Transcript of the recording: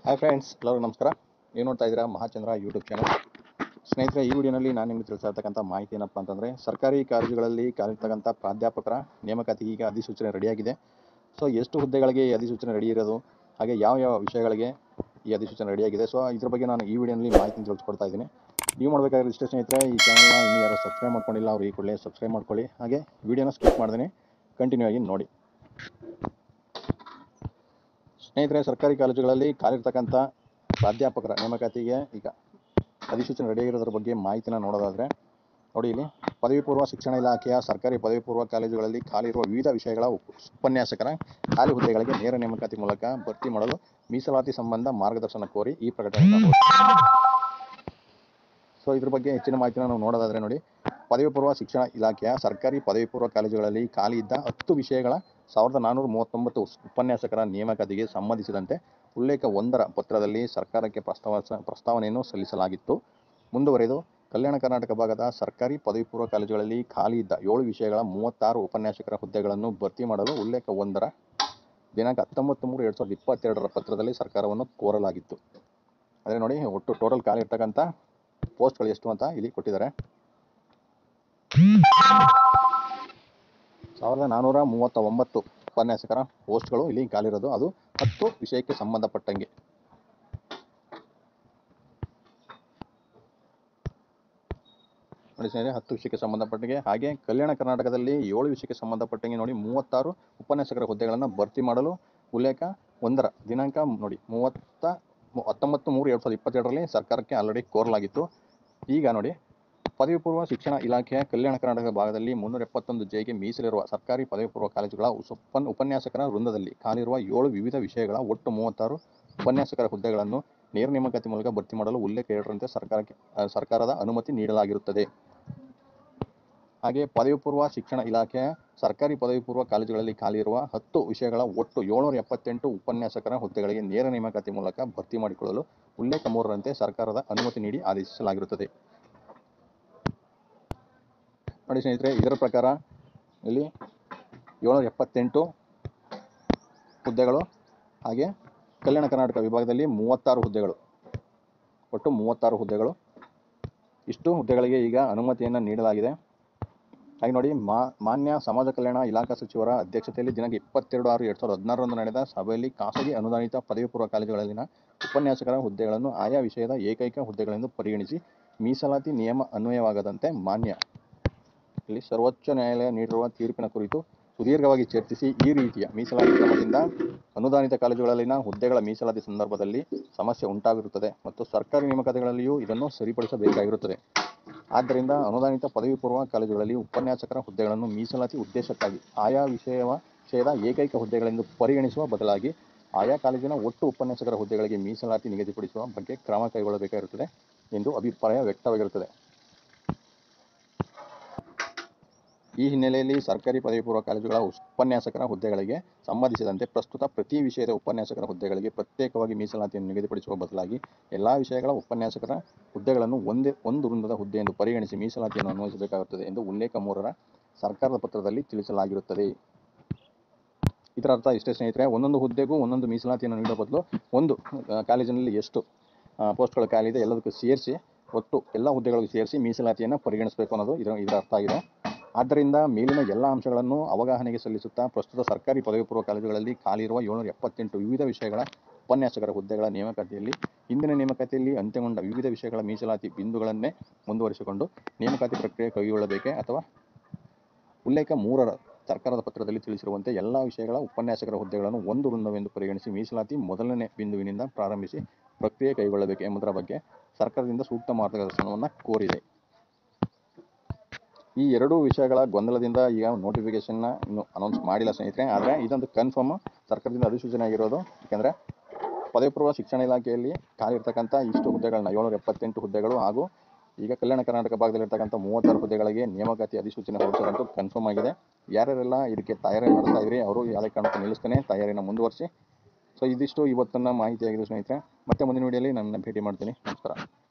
hi friends ಎಲ್ಲರಿಗೂ ನಮಸ್ಕಾರ ನೀವು ನೋಡ್ತಾ ಇದ್ದೀರಾ ಮಹಾಚಂದ್ರ ಯೂಟ್ಯೂಬ್ ಚಾನಲ್ ಸ್ನೇಹಿತರೆ ಈ ವಿಡಿಯೋನಲ್ಲಿ ನಾನು ನಿಮಗೆ ತಿಳಿಸ್ತಾ ಇರ್ತಕ್ಕಂಥ ಮಾಹಿತಿ ಏನಪ್ಪ ಅಂತಂದರೆ ಸರ್ಕಾರಿ ಕಾಲೇಜುಗಳಲ್ಲಿ ಕಾಲಿರ್ತಕ್ಕಂಥ ಪ್ರಾಧ್ಯಾಪಕರ ನೇಮಕಾತಿಗೆ ಈಗ ಅಧಿಸೂಚನೆ ರೆಡಿಯಾಗಿದೆ ಸೊ ಎಷ್ಟು ಹುದ್ದೆಗಳಿಗೆ ಈ ಅಧಿಸೂಚನೆ ರೆಡಿ ಇರೋದು ಹಾಗೆ ಯಾವ ಯಾವ ವಿಷಯಗಳಿಗೆ ಈ ಅಧಿಸೂಚನೆ ರೆಡಿಯಾಗಿದೆ ಸೊ ಇದ್ರ ಬಗ್ಗೆ ನಾನು ಈ ವಿಡಿಯೋನಲ್ಲಿ ಮಾಹಿತಿ ತಿಳಿಸ್ಕೊಡ್ತಾ ಇದ್ದೀನಿ ನೀವು ಮಾಡಬೇಕಾದ್ರೆ ಇಷ್ಟೇ ಸ್ನೇಹಿತರೆ ಈ ಚಾನಲ್ನ ಇನ್ನೂ ಯಾರು ಸಬ್ಸ್ಕ್ರೈಬ್ ಮಾಡ್ಕೊಂಡಿಲ್ಲ ಅವ್ರು ಈ ಕೂಡಲೇ ಸಬ್ಸ್ಕ್ರೈಬ್ ಮಾಡ್ಕೊಳ್ಳಿ ಹಾಗೆ ವಿಡಿಯೋನ ಸ್ಕಿಪ್ ಮಾಡ್ದೇ ಕಂಟಿನ್ಯೂ ಆಗಿ ನೋಡಿ ಸ್ನೇಹಿತರೆ ಸರ್ಕಾರಿ ಕಾಲೇಜುಗಳಲ್ಲಿ ಕಾಲಿರ್ತಕ್ಕಂಥ ಪ್ರಾಧ್ಯಾಪಕರ ನೇಮಕಾತಿಗೆ ಈಗ ಅಧಿಸೂಚನೆ ರೆಡಿ ಆಗಿರೋದ್ರ ಬಗ್ಗೆ ಮಾಹಿತಿನ ನೋಡೋದಾದರೆ ನೋಡಿ ಇಲ್ಲಿ ಪದವಿ ಪೂರ್ವ ಶಿಕ್ಷಣ ಇಲಾಖೆಯ ಸರ್ಕಾರಿ ಪದವಿ ಪೂರ್ವ ಕಾಲೇಜುಗಳಲ್ಲಿ ಖಾಲಿ ಇರುವ ವಿವಿಧ ವಿಷಯಗಳ ಉಪ- ಉಪನ್ಯಾಸಕರ ಖಾಲಿ ಹುದ್ದೆಗಳಿಗೆ ನೇರ ನೇಮಕಾತಿ ಮೂಲಕ ಭರ್ತಿ ಮಾಡಲು ಮೀಸಲಾತಿ ಸಂಬಂಧ ಮಾರ್ಗದರ್ಶನ ಕೋರಿ ಈ ಪ್ರಕಟಣೆಯನ್ನು ಸೊ ಇದ್ರ ಬಗ್ಗೆ ಹೆಚ್ಚಿನ ಮಾಹಿತಿನ ನಾವು ನೋಡೋದಾದರೆ ನೋಡಿ ಪದವಿ ಪೂರ್ವ ಶಿಕ್ಷಣ ಇಲಾಖೆಯ ಸರ್ಕಾರಿ ಪದವಿ ಪೂರ್ವ ಕಾಲೇಜುಗಳಲ್ಲಿ ಖಾಲಿ ಇದ್ದ ಹತ್ತು ವಿಷಯಗಳ ಸಾವಿರದ ನಾನ್ನೂರ ಮೂವತ್ತೊಂಬತ್ತು ಉಪನ್ಯಾಸಕರ ನೇಮಕಾತಿಗೆ ಸಂಬಂಧಿಸಿದಂತೆ ಉಲ್ಲೇಖ ಒಂದರ ಪತ್ರದಲ್ಲಿ ಸರ್ಕಾರಕ್ಕೆ ಪ್ರಸ್ತಾವ ಪ್ರಸ್ತಾವನೆಯನ್ನು ಸಲ್ಲಿಸಲಾಗಿತ್ತು ಮುಂದುವರೆದು ಕಲ್ಯಾಣ ಕರ್ನಾಟಕ ಭಾಗದ ಸರ್ಕಾರಿ ಪದವಿ ಪೂರ್ವ ಕಾಲೇಜುಗಳಲ್ಲಿ ಖಾಲಿ ಇದ್ದ ಏಳು ವಿಷಯಗಳ ಮೂವತ್ತಾರು ಉಪನ್ಯಾಸಕರ ಹುದ್ದೆಗಳನ್ನು ಭರ್ತಿ ಮಾಡಲು ಉಲ್ಲೇಖ ಒಂದರ ದಿನಾಂಕ ಹತ್ತೊಂಬತ್ತು ಮೂರು ಎರಡು ಸಾವಿರದ ಇಪ್ಪತ್ತೆರಡರ ಪತ್ರದಲ್ಲಿ ಸರ್ಕಾರವನ್ನು ಕೋರಲಾಗಿತ್ತು ಅದೇ ನೋಡಿ ಒಟ್ಟು ಟೋಟಲ್ ಖಾಲಿ ಇರ್ತಕ್ಕಂಥ ಪೋಸ್ಟ್ಗಳು ಎಷ್ಟು ಅಂತ ಇಲ್ಲಿ ಕೊಟ್ಟಿದ್ದಾರೆ ಸಾವಿರದ ನಾನ್ನೂರ ಮೂವತ್ತ ಒಂಬತ್ತು ಉಪನ್ಯಾಸಕರ ಪೋಸ್ಟ್ಗಳು ಇಲ್ಲಿ ಖಾಲಿರೋದು ಅದು ಹತ್ತು ವಿಷಯಕ್ಕೆ ಸಂಬಂಧಪಟ್ಟಂಗೆ ನೋಡಿ ಸ್ನೇಹಿತರೆ ಹತ್ತು ವಿಷಯಕ್ಕೆ ಸಂಬಂಧಪಟ್ಟಂಗೆ ಹಾಗೆ ಕಲ್ಯಾಣ ಕರ್ನಾಟಕದಲ್ಲಿ ಏಳು ವಿಷಯಕ್ಕೆ ಸಂಬಂಧಪಟ್ಟಂಗೆ ನೋಡಿ ಮೂವತ್ತಾರು ಉಪನ್ಯಾಸಕರ ಹುದ್ದೆಗಳನ್ನು ಭರ್ತಿ ಮಾಡಲು ಉಲ್ಲೇಖ ಒಂದರ ದಿನಾಂಕ ನೋಡಿ ಮೂವತ್ತ ಮು- ಹತ್ತೊಂಬತ್ತು ಮೂರು ಎರಡು ಸಾವಿರದ ಇಪ್ಪತ್ತೆರಡರಲ್ಲಿ ಸರ್ಕಾರಕ್ಕೆ ಆಲ್ರೆಡಿ ಕೋರಲಾಗಿತ್ತು ಈಗ ನೋಡಿ ಪದವಿ ಪೂರ್ವ ಶಿಕ್ಷಣ ಇಲಾಖೆಯ ಕಲ್ಯಾಣ ಕರ್ನಾಟಕ ಭಾಗದಲ್ಲಿ ಮುನ್ನೂರ ಎಪ್ಪತ್ತೊಂದು ಜೆಗೆ ಮೀಸಲಿರುವ ಸರ್ಕಾರಿ ಪದವಿ ಪೂರ್ವ ಕಾಲೇಜುಗಳ ಉಸ್- ಉಪನ್ ಉಪನ್ಯಾಸಕರ ವೃಂದದಲ್ಲಿ ಖಾಲಿರುವ ಏಳು ವಿವಿಧ ವಿಷಯಗಳ ಒಟ್ಟು ಮೂವತ್ತಾರು ಉಪನ್ಯಾಸಕರ ಹುದ್ದೆಗಳನ್ನು ನೇರ ನೇಮಕಾತಿ ಮೂಲಕ ಭರ್ತಿ ಮಾಡಲು ಉಲ್ಲೇಖ ಎರಡರಂತೆ ಸರ್ಕಾರಕ್ಕೆ ಆ, ಸರ್ಕಾರದ ಅನುಮತಿ ನೀಡಲಾಗಿರುತ್ತದೆ ಹಾಗೆ ಪದವಿ ಪೂರ್ವ ಶಿಕ್ಷಣ ಇಲಾಖೆಯ ಸರ್ಕಾರಿ ಪದವಿ ಪೂರ್ವ ಕಾಲೇಜುಗಳಲ್ಲಿ ಖಾಲಿ ಇರುವ ಹತ್ತು ವಿಷಯಗಳ ಒಟ್ಟು ಏಳ್ನೂರ ಎಪ್ಪತ್ತೆಂಟು ಉಪನ್ಯಾಸಕರ ಹುದ್ದೆಗಳಿಗೆ ನೇರ ನೇಮಕಾತಿ ಮೂಲಕ ಭರ್ತಿ ಮಾಡಿಕೊಳ್ಳಲು ಉಲ್ಲೇಖ ಮೂರರಂತೆ ಸರ್ಕಾರದ ಅನುಮತಿ ನೀಡಿ ಆದೇಶಿಸಲಾಗಿರುತ್ತದೆ ನೋಡಿ ಸ್ನೇಹಿತರೆ ಇದರ ಪ್ರಕಾರ ಇಲ್ಲಿ ಏಳ್ನೂರ ಎಪ್ಪತ್ತೆಂಟು ಹುದ್ದೆಗಳು ಹಾಗೆ ಕಲ್ಯಾಣ ಕರ್ನಾಟಕ ವಿಭಾಗದಲ್ಲಿ ಮೂವತ್ತಾರು ಹುದ್ದೆಗಳು ಒಟ್ಟು ಮೂವತ್ತಾರು ಹುದ್ದೆಗಳು ಇಷ್ಟು ಹುದ್ದೆಗಳಿಗೆ ಈಗ ಅನುಮತಿಯನ್ನು ನೀಡಲಾಗಿದೆ ಹಾಗೆ ನೋಡಿ ಮಾ ಮಾನ್ಯ ಸಮಾಜ ಕಲ್ಯಾಣ ಇಲಾಖಾ ಸಚಿವರ ಅಧ್ಯಕ್ಷತೆಯಲ್ಲಿ ದಿನಾಂಕ ಇಪ್ಪತ್ತೆರಡು ಆರು ಎರಡು ಸಾವಿರದ ಹದಿನಾರರಂದು ನಡೆದ ಸಭೆಯಲ್ಲಿ ಖಾಸಗಿ ಅನುದಾನಿತ ಪದವಿ ಪೂರ್ವ ಕಾಲೇಜುಗಳಲ್ಲಿನ ಉಪನ್ಯಾಸಕರ ಹುದ್ದೆಗಳನ್ನು ಆಯಾ ವಿಷಯದ ಏಕೈಕ ಹುದ್ದೆಗಳೆಂದು ಪರಿಗಣಿಸಿ ಮೀಸಲಾತಿ ನಿಯಮ ಅನ್ವಯವಾಗದಂತೆ ಮಾನ್ಯ ಇಲ್ಲಿ ಸರ್ವೋಚ್ಚ ನ್ಯಾಯಾಲಯ ನೀಡಿರುವ ತೀರ್ಪಿನ ಕುರಿತು ಸುದೀರ್ಘವಾಗಿ ಚರ್ಚಿಸಿ ಈ ರೀತಿಯ ಮೀಸಲಾತಿ ಕ್ರಮದಿಂದ ಅನುದಾನಿತ ಕಾಲೇಜುಗಳಲ್ಲಿನ ಹುದ್ದೆಗಳ ಮೀಸಲಾತಿ ಸಂದರ್ಭದಲ್ಲಿ ಸಮಸ್ಯೆ ಉಂಟಾಗಿರುತ್ತದೆ ಮತ್ತು ಸರ್ಕಾರಿ ನೇಮಕಾತಿಗಳಲ್ಲಿಯೂ ಇದನ್ನು ಸರಿಪಡಿಸಬೇಕಾಗಿರುತ್ತದೆ ಆದ್ದರಿಂದ ಅನುದಾನಿತ ಪದವಿ ಪೂರ್ವ ಕಾಲೇಜುಗಳಲ್ಲಿ ಉಪನ್ಯಾಸಕರ ಹುದ್ದೆಗಳನ್ನು ಮೀಸಲಾತಿ ಉದ್ದೇಶಕ್ಕಾಗಿ ಆಯಾ ವಿಷಯವ ವಿಷಯದ ಏಕೈಕ ಹುದ್ದೆಗಳೆಂದು ಪರಿಗಣಿಸುವ ಬದಲಾಗಿ ಆಯಾ ಕಾಲೇಜಿನ ಒಟ್ಟು ಉಪನ್ಯಾಸಕರ ಹುದ್ದೆಗಳಿಗೆ ಮೀಸಲಾತಿ ನಿಗದಿಪಡಿಸುವ ಬಗ್ಗೆ ಕ್ರಮ ಕೈಗೊಳ್ಳಬೇಕಾಗಿರುತ್ತದೆ ಎಂದು ಅಭಿಪ್ರಾಯ ವ್ಯಕ್ತವಾಗಿರುತ್ತದೆ ಈ ಹಿನ್ನೆಲೆಯಲ್ಲಿ ಸರ್ಕಾರಿ ಪದವಿ ಪೂರ್ವ ಕಾಲೇಜುಗಳ ಉಪನ್ಯಾಸಕರ ಹುದ್ದೆಗಳಿಗೆ ಸಂಬಂಧಿಸಿದಂತೆ ಪ್ರಸ್ತುತ ಪ್ರತಿ ವಿಷಯದ ಉಪನ್ಯಾಸಕರ ಹುದ್ದೆಗಳಿಗೆ ಪ್ರತ್ಯೇಕವಾಗಿ ಮೀಸಲಾತಿಯನ್ನು ನಿಗದಿಪಡಿಸುವ ಬದಲಾಗಿ ಎಲ್ಲ ವಿಷಯಗಳ ಉಪನ್ಯಾಸಕರ ಹುದ್ದೆಗಳನ್ನು ಒಂದೇ ಒಂದು ವೃಂದದ ಹುದ್ದೆ ಎಂದು ಪರಿಗಣಿಸಿ ಮೀಸಲಾತಿಯನ್ನು ಅನ್ವಯಿಸಬೇಕಾಗುತ್ತದೆ ಎಂದು ಉಲ್ಲೇಖ ಮೂರರ ಸರ್ಕಾರದ ಪತ್ರದಲ್ಲಿ ತಿಳಿಸಲಾಗಿರುತ್ತದೆ ಇದರ ಅರ್ಥ ಇಷ್ಟೇ ಸ್ನೇಹಿತರೆ ಒಂದೊಂದು ಹುದ್ದೆಗೂ ಒಂದೊಂದು ಮೀಸಲಾತಿಯನ್ನು ನೀಡುವ ಬದಲು ಒಂದು ಆ, ಕಾಲೇಜಿನಲ್ಲಿ ಎಷ್ಟು ಆ, ಪೋಸ್ಟ್ಗಳು ಖಾಲಿ ಇದೆ ಎಲ್ಲದಕ್ಕೂ ಸೇರಿಸಿ ಒಟ್ಟು ಎಲ್ಲ ಹುದ್ದೆಗಳಿಗೂ ಸೇರಿಸಿ ಮೀಸಲಾತಿಯನ್ನು ಪರಿಗಣಿಸಬೇಕು ಅನ್ನೋದು ಇದರ ಇದರ ಅರ್ಥ ಆಗಿದೆ ಆದ್ದರಿಂದ ಮೇಲಿನ ಎಲ್ಲ ಅಂಶಗಳನ್ನು ಅವಗಾಹನೆಗೆ ಸಲ್ಲಿಸುತ್ತಾ ಪ್ರಸ್ತುತ ಸರ್ಕಾರಿ ಪದವಿ ಪೂರ್ವ ಕಾಲೇಜುಗಳಲ್ಲಿ ಖಾಲಿ ಇರುವ ಏಳ್ನೂರ ಎಪ್ಪತ್ತೆಂಟು ವಿವಿಧ ವಿಷಯಗಳ ಉಪನ್ಯಾಸಕರ ಹುದ್ದೆಗಳ ನೇಮಕಾತಿಯಲ್ಲಿ ಹಿಂದಿನ ನೇಮಕಾತಿಯಲ್ಲಿ ಅಂತ್ಯಗೊಂಡ ವಿವಿಧ ವಿಷಯಗಳ ಮೀಸಲಾತಿ ಬಿಂದುಗಳನ್ನೇ ಮುಂದುವರಿಸಿಕೊಂಡು ನೇಮಕಾತಿ ಪ್ರಕ್ರಿಯೆ ಕೈಗೊಳ್ಳಬೇಕೇ ಅಥವಾ ಉಲ್ಲೇಖ ಮೂರರ ಸರ್ಕಾರದ ಪತ್ರದಲ್ಲಿ ತಿಳಿಸಿರುವಂತೆ ಎಲ್ಲ ವಿಷಯಗಳ ಉಪನ್ಯಾಸಕರ ಹುದ್ದೆಗಳನ್ನು ಒಂದು ವೃಂದವೆಂದು ಪರಿಗಣಿಸಿ ಮೀಸಲಾತಿ ಮೊದಲನೇ ಬಿಂದುವಿನಿಂದ ಪ್ರಾರಂಭಿಸಿ ಪ್ರಕ್ರಿಯೆ ಕೈಗೊಳ್ಳಬೇಕು ಎಂಬುದರ ಬಗ್ಗೆ ಸರ್ಕಾರದಿಂದ ಸೂಕ್ತ ಮಾರ್ಗದರ್ಶನವನ್ನು ಕೋರಿದೆ ಈ ಎರಡೂ ವಿಷಯಗಳ ಗೊಂದಲದಿಂದ ಈಗ ನೋಟಿಫಿಕೇಶನ್ನ ಇನ್ನು ಅನೌನ್ಸ್ ಮಾಡಿಲ್ಲ ಸ್ನೇಹಿತರೆ ಆದರೆ ಇದೊಂದು ಕನ್ಫರ್ಮ್ ಸರ್ಕಾರದಿಂದ ಅಧಿಸೂಚನೆ ಆಗಿರೋದು ಯಾಕೆಂದರೆ ಪದವಿ ಪೂರ್ವ ಶಿಕ್ಷಣ ಇಲಾಖೆಯಲ್ಲಿ ಖಾಲಿ ಇರ್ತಕ್ಕಂಥ ಇಷ್ಟು ಹುದ್ದೆಗಳನ್ನ ಏಳ್ನೂರ ಎಪ್ಪತ್ತೆಂಟು ಹುದ್ದೆಗಳು ಹಾಗೂ ಈಗ ಕಲ್ಯಾಣ ಕರ್ನಾಟಕ ಭಾಗದಲ್ಲಿರ್ತಕ್ಕಂಥ ಮೂವತ್ತಾರು ಹುದ್ದೆಗಳಿಗೆ ನೇಮಕಾತಿ ಅಧಿಸೂಚನೆ ಹೊರಡಿಸೋದಂತೂ ಕನ್ಫರ್ಮ್ ಆಗಿದೆ ಯಾರ್ಯಾರೆಲ್ಲ ಇದಕ್ಕೆ ತಯಾರಿ ನಡೆಸ್ತಾ ಇದ್ರಿ ಅವರು ಯಾವುದೇ ಕಾರಣಕ್ಕೂ ನಿಲ್ಲಿಸ್ತಾನೆ ತಯಾರಿನ ಮುಂದುವರಿಸಿ ಸೊ ಇದಿಷ್ಟು ಇವತ್ತಿನ ಮಾಹಿತಿಯಾಗಿದೆ ಸ್ನೇಹಿತರೆ ಮತ್ತೆ ಮುಂದಿನ ವಿಡಿಯೋಲಿ ನನ್ನ ಭೇಟಿ ಮಾಡ್ತೀನಿ ನಮಸ್ಕಾರ